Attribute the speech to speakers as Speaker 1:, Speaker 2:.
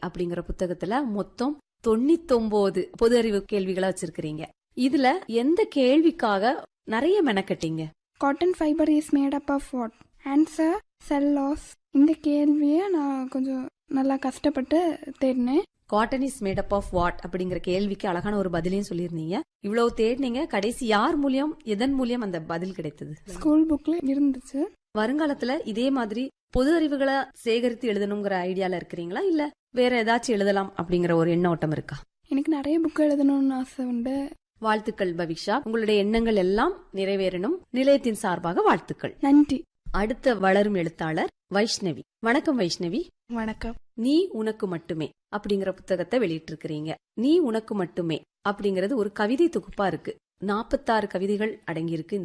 Speaker 1: அப்படிங்கிற புத்தகத்துல மொத்தம் தொண்ணூத்தொன்பது பொது அறிவு கேள்விகளா வச்சிருக்கிறீங்க இதுல எந்த கேள்விக்காக நிறைய மெனக்கட்டீங்க
Speaker 2: cotton fibre is made up of what answer cellulose இந்த கேள்வியை நான் கொஞ்சம் நல்லா கஷ்டப்பட்டு தேடினேன்
Speaker 1: cotton is made of what அப்படிங்கிற கேள்விக்கு அழகான ஒரு பதிலையும் சொல்லியிருந்தீங்க இவ்வளவு தேடினீங்க கடைசி யார் மூலியம் எதன் மூலியம் அந்த பதில் கிடைத்தது
Speaker 2: ஸ்கூல் புக்ல இருந்துச்சு
Speaker 1: வருங்காலத்துல இதே மாதிரி பொது அறிவுகளை சேகரித்து எழுதணுங்கிற ஐடியால இருக்கிறீங்களா இல்ல வேற ஏதாச்சும் எழுதலாம் அப்படிங்கிற ஒரு எண்ணோட்டம் இருக்கா
Speaker 2: எனக்கு நிறைய புக் எழுதணும்னு ஆசை உண்டு
Speaker 1: வாழ்த்துக்கள் பவிஷா உங்களுடைய எண்ணங்கள் எல்லாம் நிறைவேறணும் நிலையத்தின் சார்பாக வாழ்த்துக்கள்
Speaker 2: நன்றி
Speaker 1: அடுத்த வளரும் எழுத்தாளர் வைஷ்ணவி வணக்கம் வைஷ்ணவி
Speaker 3: வணக்கம்
Speaker 1: நீ உனக்கு மட்டுமே அப்படிங்கிற புத்தகத்தை வெளியிட்டிருக்கிறீங்க நீ உனக்கு மட்டுமே அப்படிங்கிறது ஒரு கவிதை தொகுப்பா இருக்கு நாற்பத்தாறு கவிதைகள் அடங்கியிருக்கு இந்த